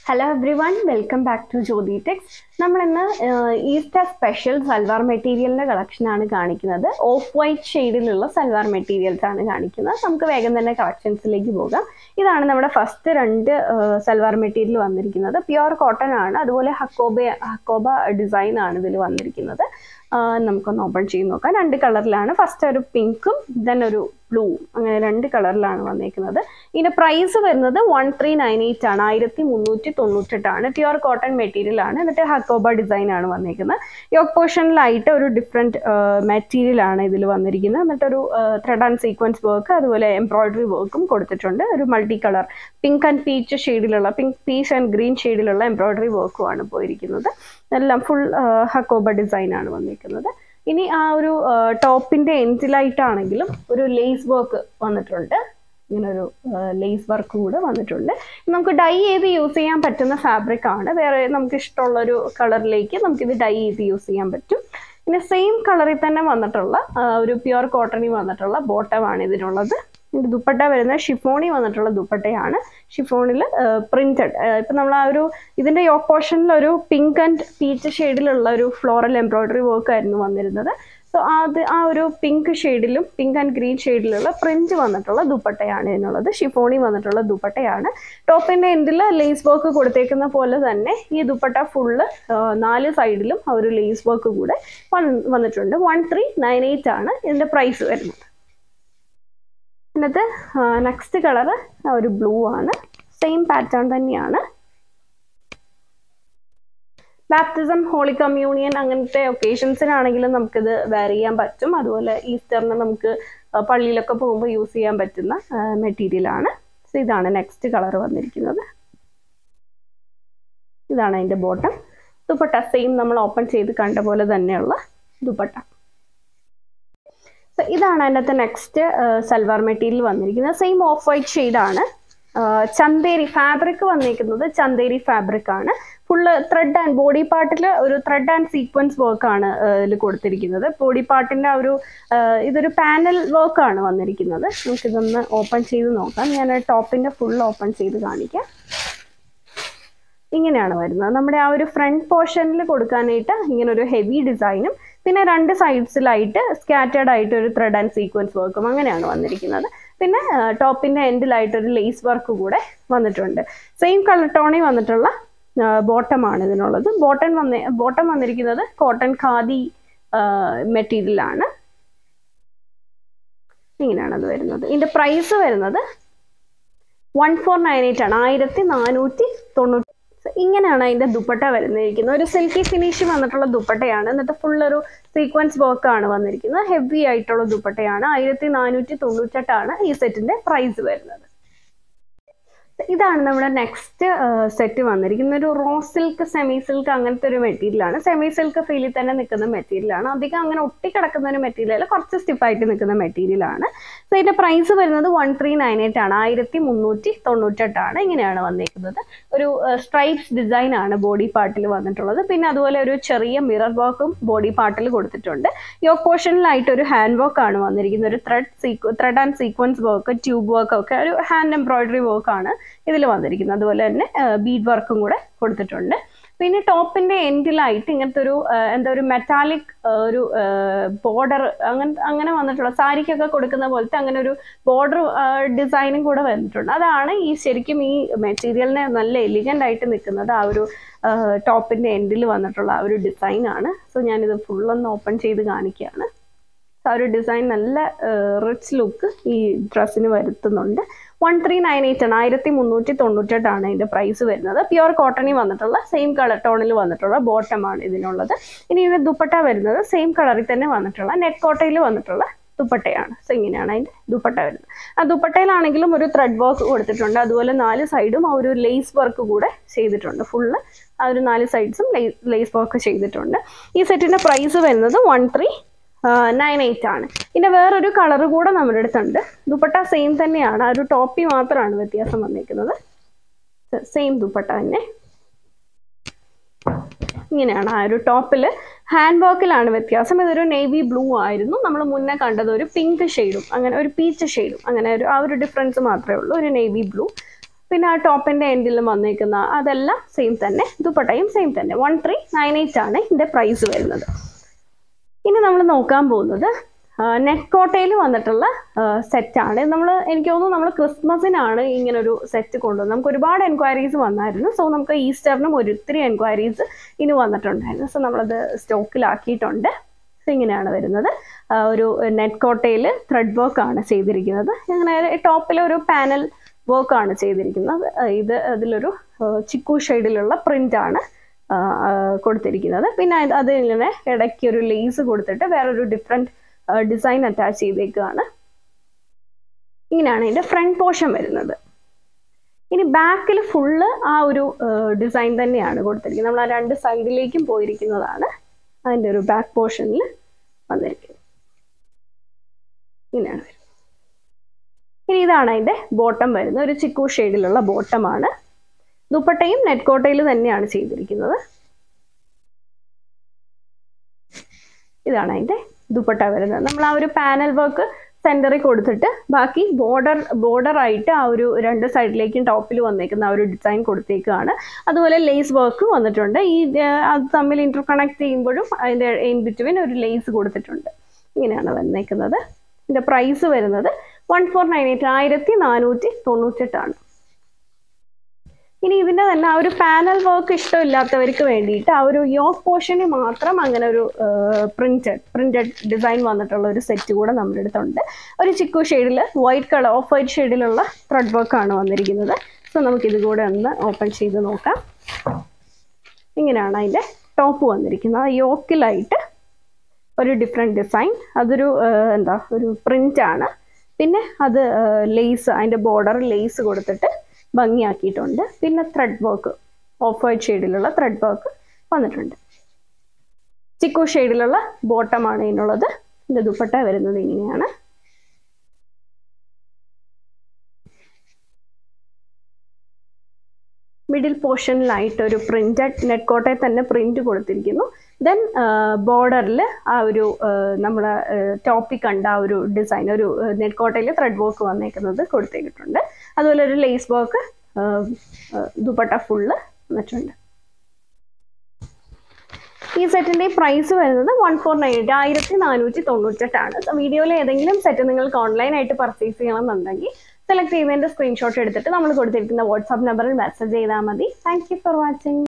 hello everyone welcome back to Jyothi Tex നമ്മളിന്ന് Easter special salwar മെറ്റീരിയലിൻ്റെ കളക്ഷനാണ് കാണിക്കുന്നത് ഓഫ് വൈറ്റ് ഷെയ്ഡിലുള്ള സൽവാർ മെറ്റീരിയൽസ് ആണ് കാണിക്കുന്നത് നമുക്ക് വേഗം തന്നെ കളക്ഷൻസിലേക്ക് പോകാം ഇതാണ് നമ്മുടെ ഫസ്റ്റ് രണ്ട് സൽവാർ മെറ്റീരിയൽ വന്നിരിക്കുന്നത് പ്യുവർ കോട്ടൺ ആണ് അതുപോലെ ഹക്കോബ ഹക്കോബ ഡിസൈൻ ആണ് ഇതിൽ വന്നിരിക്കുന്നത് നമുക്കൊന്ന് ഓപ്പൺ ചെയ്ത് നോക്കാം രണ്ട് കളറിലാണ് ഫസ്റ്റ് ഒരു പിങ്കും ദെൻ ഒരു ബ്ലൂ അങ്ങനെ രണ്ട് കളറിലാണ് വന്നേക്കുന്നത് ഇതിൻ്റെ പ്രൈസ് വരുന്നത് വൺ ത്രീ നയൻ എയ്റ്റ് ആണ് ആയിരത്തി മുന്നൂറ്റി തൊണ്ണൂറ്റെട്ടാണ് പ്യുവർ കോട്ടൺ മെറ്റീരിയൽ ആണ് എന്നിട്ട് ഹക്കോബ ഡിസൈൻ ആണ് വന്നേക്കുന്നത് യോക്ക് പോർഷനിലായിട്ട് ഒരു ഡിഫറെൻറ്റ് മെറ്റീരിയൽ ആണ് ഇതിൽ വന്നിരിക്കുന്നത് എന്നിട്ടൊരു ത്രെഡ് ആൻഡ് സീക്വൻസ് വർക്ക് അതുപോലെ എംബ്രോയിഡറി വർക്കും കൊടുത്തിട്ടുണ്ട് ഒരു multi colour pink and peach ഷെയ്ഡിലുള്ള പിങ്ക് പീച്ച് ആൻഡ് ഗ്രീൻ ഷെയ്ഡിലുള്ള എംബ്രോയിഡറി വർക്കുമാണ് പോയിരിക്കുന്നത് എല്ലാം ഫുൾ ഹക്കോബ ഡിസൈൻ ആണ് വന്നിരിക്കുന്നത് ഇനി ആ ഒരു ടോപ്പിന്റെ എൻഡിലായിട്ടാണെങ്കിലും ഒരു ലേസ് വർക്ക് വന്നിട്ടുണ്ട് ഇങ്ങനെ ഒരു ലേസ് വർക്ക് കൂടെ വന്നിട്ടുണ്ട് നമുക്ക് ഡൈ ചെയ്ത് യൂസ് ചെയ്യാൻ പറ്റുന്ന ഫാബ്രിക് ആണ് വേറെ നമുക്ക് ഇഷ്ടമുള്ള ഒരു കളറിലേക്ക് നമുക്കിത് ഡൈ ചെയ്ത് യൂസ് ചെയ്യാൻ പറ്റും പിന്നെ സെയിം കളറിൽ തന്നെ വന്നിട്ടുള്ള ഒരു പ്യുവർ കോട്ടണിൽ വന്നിട്ടുള്ള ബോട്ടമാണ് ഇതിനുള്ളത് ദുപ്പട്ട വരുന്നത് ഷിഫോണി വന്നിട്ടുള്ള ദുപ്പട്ടയാണ് ഷിഫോണിൽ പ്രിന്റഡ് ഇപ്പം നമ്മൾ ആ ഒരു ഇതിൻ്റെ യോക്ക് പോർഷനിൽ ഒരു പിങ്ക് ആൻഡ് പീച്ച് ഷെയ്ഡിലുള്ള ഒരു ഫ്ലോറൽ എംബ്രോയിഡറി വർക്ക് ആയിരുന്നു വന്നിരുന്നത് സോ അത് ആ ഒരു പിങ്ക് ഷെയ്ഡിലും പിങ്ക് ആൻഡ് ഗ്രീൻ ഷെയ്ഡിലുള്ള പ്രിന്റ് വന്നിട്ടുള്ള ദുപ്പട്ടയാണ് ഇതിനുള്ളത് ഷിഫോണി വന്നിട്ടുള്ള ദുപ്പട്ടയാണ് ടോപ്പിൻ്റെ എൻഡിൽ ലേസ് വർക്ക് കൊടുത്തേക്കുന്ന പോലെ തന്നെ ഈ ദുപ്പട്ട ഫുള്ള് നാല് സൈഡിലും ആ ഒരു ലേസ് വർക്ക് കൂടെ വന്നിട്ടുണ്ട് വൺ ത്രീ നയൻ എയ്റ്റ് ആണ് ഇതിൻ്റെ പ്രൈസ് വരുന്നത് എന്നിട്ട് നെക്സ്റ്റ് കളറ് ഒരു ബ്ലൂ ആണ് സെയിം പാറ്റേൺ തന്നെയാണ് ബാപ്റ്റിസം ഹോളി കമ്മ്യൂണിയൻ അങ്ങനത്തെ ഒക്കേഷൻസിനാണെങ്കിലും നമുക്കിത് വെയർ ചെയ്യാൻ പറ്റും അതുപോലെ ഈസ്റ്ററിന് നമുക്ക് പള്ളിയിലൊക്കെ പോകുമ്പോൾ യൂസ് ചെയ്യാൻ പറ്റുന്ന മെറ്റീരിയലാണ് സോ ഇതാണ് നെക്സ്റ്റ് കളർ വന്നിരിക്കുന്നത് ഇതാണ് അതിൻ്റെ ബോട്ടം ദുപ്പട്ട സെയിം നമ്മൾ ഓപ്പൺ ചെയ്ത് കണ്ട പോലെ തന്നെയുള്ള ദുപ്പട്ട ഇതാണ് അതിനകത്ത് നെക്സ്റ്റ് സൽവാർ മെറ്റീരിയൽ വന്നിരിക്കുന്നത് സെയിം ഓഫ് വൈറ്റ് ഷെയ്ഡാണ് ചന്തേരി ഫാബ്രിക് വന്നിരിക്കുന്നത് ചന്തേരി ഫാബ്രിക് ആണ് ഫുള്ള് ത്രെഡ് ആൻഡ് ബോഡി പാർട്ടിൽ ഒരു ത്രെഡ് ആൻഡ് സീക്വൻസ് വർക്കാണ് ഇതിൽ കൊടുത്തിരിക്കുന്നത് ബോഡി പാർട്ടിൻ്റെ ആ ഒരു ഇതൊരു പാനൽ വർക്കാണ് വന്നിരിക്കുന്നത് നമുക്കിതൊന്ന് ഓപ്പൺ ചെയ്ത് നോക്കാം ഞാൻ ടോപ്പിൻ്റെ ഫുൾ ഓപ്പൺ ചെയ്ത് കാണിക്കാം ഇങ്ങനെയാണ് വരുന്നത് നമ്മുടെ ആ ഒരു ഫ്രണ്ട് പോർഷനിൽ കൊടുക്കാനായിട്ട് ഇങ്ങനെ ഒരു ഹെവി ഡിസൈനും പിന്നെ രണ്ട് സൈഡ്സിലായിട്ട് സ്കാറ്റേഡ് ആയിട്ട് ഒരു ത്രെഡ് ആൻഡ് സീക്വൻസ് വർക്കും അങ്ങനെയാണ് വന്നിരിക്കുന്നത് പിന്നെ ടോപ്പിൻ്റെ എൻഡിലായിട്ട് ഒരു ലേസ് വർക്ക് കൂടെ വന്നിട്ടുണ്ട് സെയിം കളർ ടോണിൽ വന്നിട്ടുള്ള ബോട്ടമാണ് ഇതിനുള്ളത് ബോട്ടൺ വന്ന് ബോട്ടം വന്നിരിക്കുന്നത് കോട്ടൺ ഖാദി മെറ്റീരിയലാണ് ഇങ്ങനെയാണ് അത് വരുന്നത് ഇതിൻ്റെ പ്രൈസ് വരുന്നത് വൺ ഫോർ നയൻ എയ്റ്റ് ആണ് ആയിരത്തി നാനൂറ്റി തൊണ്ണൂറ്റി ഇങ്ങനെയാണ് അതിൻ്റെ ദുപ്പട്ട വരുന്നിരിക്കുന്നത് ഒരു സിൽക്കി ഫിനിഷ് വന്നിട്ടുള്ള ദുപ്പട്ടയാണ് എന്നിട്ട് ഫുൾ ഒരു സീക്വൻസ് വർക്കാണ് വന്നിരിക്കുന്നത് ഹെവി ആയിട്ടുള്ള ദുപ്പട്ടയാണ് ആയിരത്തി നാനൂറ്റി തൊണ്ണൂറ്റെട്ടാണ് ഈ സെറ്റിൻ്റെ പ്രൈസ് വരുന്നത് ഇതാണ് നമ്മുടെ നെക്സ്റ്റ് സെറ്റ് വന്നിരിക്കുന്നത് ഒരു റോ സിൽക്ക് സെമി സിൽക്ക് അങ്ങനത്തെ ഒരു മെറ്റീരിയലാണ് സെമി സിൽക്ക് ഫീലിൽ തന്നെ നിൽക്കുന്ന മെറ്റീരിയലാണ് അധികം അങ്ങനെ ഒട്ടിക്കിടക്കുന്ന ഒരു മെറ്റീരിയൽ കുറച്ച് സ്റ്റിഫായിട്ട് നിൽക്കുന്ന മെറ്റീരിയലാണ് സോ ഇതിൻ്റെ പ്രൈസ് വരുന്നത് വൺ ത്രീ നയൻ എയ്റ്റ് ആണ് ആയിരത്തി മുന്നൂറ്റി തൊണ്ണൂറ്റെട്ടാണ് ഇങ്ങനെയാണ് വന്നിരിക്കുന്നത് ഒരു സ്ട്രൈപ്സ് ഡിസൈൻ ആണ് ബോഡി പാർട്ടിൽ വന്നിട്ടുള്ളത് പിന്നെ അതുപോലെ ഒരു ചെറിയ മിറർ വർക്കും ബോഡി പാർട്ടിൽ കൊടുത്തിട്ടുണ്ട് യോക്ക് പോർഷനിലായിട്ട് ഒരു ഹാൻഡ് വർക്ക് ആണ് വന്നിരിക്കുന്നത് ഒരു ത്രെഡ് സീക്വ thread and sequence work tube work ഒക്കെ ഒരു ഹാൻഡ് എംബ്രോയിഡറി വർക്കാണ് ഇതിൽ വന്നിരിക്കുന്നത് അതുപോലെ തന്നെ ബീഡ് വർക്കും കൂടെ കൊടുത്തിട്ടുണ്ട് പിന്നെ ടോപ്പിന്റെ എൻഡിലായിട്ട് ഇങ്ങനത്തെ ഒരു എന്താ ഒരു മെറ്റാലിക് ഒരു ബോർഡർ അങ്ങനെ അങ്ങനെ വന്നിട്ടുള്ള സാരിക്കൊക്കെ കൊടുക്കുന്ന പോലത്തെ അങ്ങനെ ഒരു ബോർഡർ ഡിസൈനും കൂടെ വന്നിട്ടുണ്ട് അതാണ് ഈ ശരിക്കും ഈ മെറ്റീരിയലിനെ നല്ല എലിഗൻ്റ് ആയിട്ട് നിൽക്കുന്നത് ആ ഒരു ടോപ്പിന്റെ എൻഡിൽ വന്നിട്ടുള്ള ആ ഒരു ഡിസൈൻ ആണ് സോ ഞാനിത് ഫുള്ളൊന്ന് ഓപ്പൺ ചെയ്ത് കാണിക്കുകയാണ് ആ ഒരു ഡിസൈൻ നല്ല റിച്ച് ലുക്ക് ഈ ഡ്രസ്സിന് വരുത്തുന്നുണ്ട് വൺ ത്രീ നയൻ എയ്റ്റ് ആണ് ആയിരത്തി മുന്നൂറ്റി തൊണ്ണൂറ്റെട്ടാണ് ഇതിൻ്റെ പ്രൈസ് വരുന്നത് പ്യുവർ കോട്ടണിൽ വന്നിട്ടുള്ള സെയിം കളർ ടോണിൽ വന്നിട്ടുള്ള ബോട്ടമാണ് ഇതിനുള്ളത് ഇനി ഇതിൻ്റെ ദുപ്പട്ട വരുന്നത് സെയിം കളറിൽ തന്നെ വന്നിട്ടുള്ള നെറ്റ് കോട്ടയിൽ വന്നിട്ടുള്ള ദുപ്പട്ടയാണ് സോ ഇങ്ങനെയാണ് അതിൻ്റെ ദുപ്പട്ട വരുന്നത് ആ ദുപ്പട്ടയിലാണെങ്കിലും ഒരു ത്രെഡ് വർക്ക് കൊടുത്തിട്ടുണ്ട് അതുപോലെ നാല് സൈഡും ആ ഒരു ലേസ് വർക്ക് കൂടെ ചെയ്തിട്ടുണ്ട് ഫുള്ള് ആ ഒരു നാല് സൈഡ്സും ലേസ് വർക്ക് ചെയ്തിട്ടുണ്ട് ഈ സെറ്റിൻ്റെ പ്രൈസ് വരുന്നത് വൺ ത്രീ നയൻ എയ്റ്റ് ആണ് പിന്നെ വേറൊരു കളർ കൂടെ നമ്മുടെ അടുത്തുണ്ട് ദുപ്പട്ട സെയിം തന്നെയാണ് ആ ഒരു ടോപ്പി മാത്രമാണ് വ്യത്യാസം വന്നിരിക്കുന്നത് സെയിം ദുപ്പട്ട തന്നെ ഇങ്ങനെയാണ് ആ ഒരു ടോപ്പിൽ ഹാൻഡ് വർക്കിലാണ് വ്യത്യാസം ഇതൊരു നേവി ബ്ലൂ ആയിരുന്നു നമ്മൾ മുന്നേ കണ്ടത് ഒരു പിങ്ക് ഷെയ്ഡും അങ്ങനെ ഒരു പീച്ച് ഷെയ്ഡും അങ്ങനെ ഒരു ആ ഒരു ഡിഫറൻസ് മാത്രമേ ഉള്ളൂ ഒരു നേവി ബ്ലൂ പിന്നെ ആ ടോപ്പിൻ്റെ എൻഡിലും വന്നേക്കുന്ന അതെല്ലാം സെയിം തന്നെ ദുപ്പട്ടയും സെയിം തന്നെ വൺ ത്രീ നയൻ എയ്റ്റ് ആണ് ഇതിൻ്റെ പ്രൈസ് വരുന്നത് ഇനി നമ്മൾ നോക്കാൻ പോകുന്നത് നെറ്റ് കോട്ടയിൽ വന്നിട്ടുള്ള സെറ്റാണ് നമ്മൾ എനിക്ക് തോന്നുന്നു നമ്മൾ ക്രിസ്മസിനാണ് ഇങ്ങനൊരു സെറ്റ് കൊണ്ടുവന്നത് നമുക്ക് ഒരുപാട് എൻക്വയറീസ് വന്നായിരുന്നു സോ നമുക്ക് ഈസ്റ്ററിനും ഒരിത്തിരി എൻക്വയറീസ് ഇനി വന്നിട്ടുണ്ടായിരുന്നു സോ നമ്മളത് സ്റ്റോക്കിലാക്കിയിട്ടുണ്ട് സോ ഇങ്ങനെയാണ് വരുന്നത് ആ, ഒരു നെറ്റ് കോട്ടയിൽ ത്രെഡ് വർക്ക് ആണ് ചെയ്തിരിക്കുന്നത് അങ്ങനെ ടോപ്പിൽ ഒരു പാനൽ വർക്ക് ആണ് ചെയ്തിരിക്കുന്നത് ആ, ഇത് അതിലൊരു ആ, ചിക്കു ഷെയ്ഡിലുള്ള പ്രിന്റ് ആണ് ആ, ആ, കൊടുത്തിരിക്കുന്നത് പിന്നെ അത് അതിങ്ങനെ ഇടയ്ക്ക് ഒരു ലേസ് കൊടുത്തിട്ട് വേറൊരു ഡിഫറെൻറ്റ് ഡിസൈൻ അറ്റാച്ച് ചെയ്തേക്കുകയാണ് ഇങ്ങനെയാണ് ഇതിൻ്റെ ഫ്രണ്ട് പോർഷൻ വരുന്നത് ഇനി ബാക്കിൽ ഫുള്ള് ആ ഒരു ഡിസൈൻ തന്നെയാണ് കൊടുത്തിരിക്കുന്നത് നമ്മൾ ആ രണ്ട് സൈഡിലേക്കും പോയിരിക്കുന്നതാണ് അതിൻ്റെ ഒരു ബാക്ക് പോർഷനിൽ വന്നിരിക്കുന്നത് ഇങ്ങനെയാണ് വരുന്നത് ഇനി ഇതാണ് അതിൻ്റെ ബോട്ടം വരുന്നത് ഒരു ചിക്കു ഷെയ്ഡിലുള്ള ബോട്ടമാണ് ദുപ്പട്ടയും നെറ്റ് കോട്ടയിൽ തന്നെയാണ് ചെയ്തിരിക്കുന്നത് ഇതാണ് അതിൻ്റെ ദുപ്പട്ട വരുന്നത് നമ്മൾ ആ ഒരു പാനൽ വർക്ക് സെൻറ്ററിൽ കൊടുത്തിട്ട് ബാക്കി ബോർഡർ ബോർഡർ ആയിട്ട് ആ ഒരു രണ്ട് സൈഡിലേക്കും ടോപ്പിൽ വന്നേക്കുന്ന ആ ഒരു ഡിസൈൻ കൊടുത്തേക്കാണ് അതുപോലെ ലേസ് വർക്ക് വന്നിട്ടുണ്ട് ഈ ആ, അത് തമ്മിൽ ഇന്റർ കണക്ട് ചെയ്യുമ്പോഴും അതിൻ്റെ ഇൻ ബിറ്റ്വീൻ ഒരു ലേസ് കൊടുത്തിട്ടുണ്ട് ഇങ്ങനെയാണ് വന്നേക്കുന്നത് ഇതിൻ്റെ പ്രൈസ് വരുന്നത് വൺ ഫോർ നയൻ എയ്റ്റ് ആയിരത്തി നാനൂറ്റി തൊണ്ണൂറ്റെട്ടാണ് ഇനി ഇതിൻ്റെ തന്നെ ആ ഒരു പാനൽ വർക്ക് ഇഷ്ടമില്ലാത്തവർക്ക് വേണ്ടിയിട്ട് ആ ഒരു യോക്ക് പോർഷന് മാത്രം അങ്ങനെ ഒരു പ്രിന്റഡ് പ്രിന്റഡ് ഡിസൈൻ വന്നിട്ടുള്ള ഒരു സെറ്റ് കൂടെ നമ്മുടെ അടുത്തുണ്ട് ഒരു ചിക്കു ഷെയ്ഡിൽ വൈറ്റ് കളർ ഓഫ് വൈറ്റ് ഷെയ്ഡിലുള്ള ത്രെഡ് വർക്കാണ് വന്നിരിക്കുന്നത് സോ നമുക്കിത് കൂടെ ഒന്ന് ഓപ്പൺ ചെയ്ത് നോക്കാം ഇങ്ങനെയാണ് അതിൻ്റെ ടോപ്പ് വന്നിരിക്കുന്നത് ആ യോക്കിലായിട്ട് ഒരു ഡിഫറെൻറ്റ് ഡിസൈൻ അതൊരു ആ, എന്താ ഒരു പ്രിൻ്റ് ആണ് പിന്നെ അത് ലേസ് അതിൻ്റെ ബോർഡർ ലേസ് കൊടുത്തിട്ട് ഭംഗിയാക്കിയിട്ടുണ്ട് പിന്നെ ത്രെഡ് വർക്ക് ഓഫ് വൈറ്റ് ഷെയ്ഡിലുള്ള ത്രെഡ് വർക്ക് വന്നിട്ടുണ്ട് ചിക്കു ഷെയ്ഡിലുള്ള ബോട്ടമാണ് ഇതിനുള്ളത് ഇതിൻ്റെ ദുപ്പട്ട വരുന്നത് ഇങ്ങനെയാണ് മിഡിൽ പോർഷനിലായിട്ട് ഒരു പ്രിന്റഡ് നെറ്റ് കോട്ടയിൽ തന്നെ പ്രിന്റ് കൊടുത്തിരിക്കുന്നു ദെൻ ബോർഡറിൽ ആ ഒരു നമ്മൾ ടോപ്പിൽ കണ്ട ആ ഒരു ഡിസൈൻ ഒരു നെറ്റ് കോട്ടയിൽ ത്രെഡ് വർക്ക് വന്നേക്കുന്നത് കൊടുത്തിട്ടുണ്ട് അതുപോലെ ഒരു ലേസ് വർക്ക് ദുപ്പട്ട ഫുള്ള് വന്നിട്ടുണ്ട് ഈ സെറ്റിന്റെ പ്രൈസ് വരുന്നത് വൺ ഫോർ നയൻ എയ്റ്റ് ആയിരത്തി നാനൂറ്റി തൊണ്ണൂറ്റെട്ടാണ് വീഡിയോയിൽ ഏതെങ്കിലും സെറ്റ് നിങ്ങൾക്ക് ഓൺലൈനായിട്ട് പർച്ചേസ് ചെയ്യണമെന്നുണ്ടെങ്കിൽ സെലക്ട് ചെയ്യുന്നതിന്റെ സ്ക്രീൻഷോട്ട് എടുത്തിട്ട് നമ്മൾ കൊടുത്തിരിക്കുന്ന വാട്സാപ്പ് നമ്പറിൽ മെസ്സേജ് ചെയ്താൽ മതി താങ്ക് യു ഫോർ വാച്ചിങ്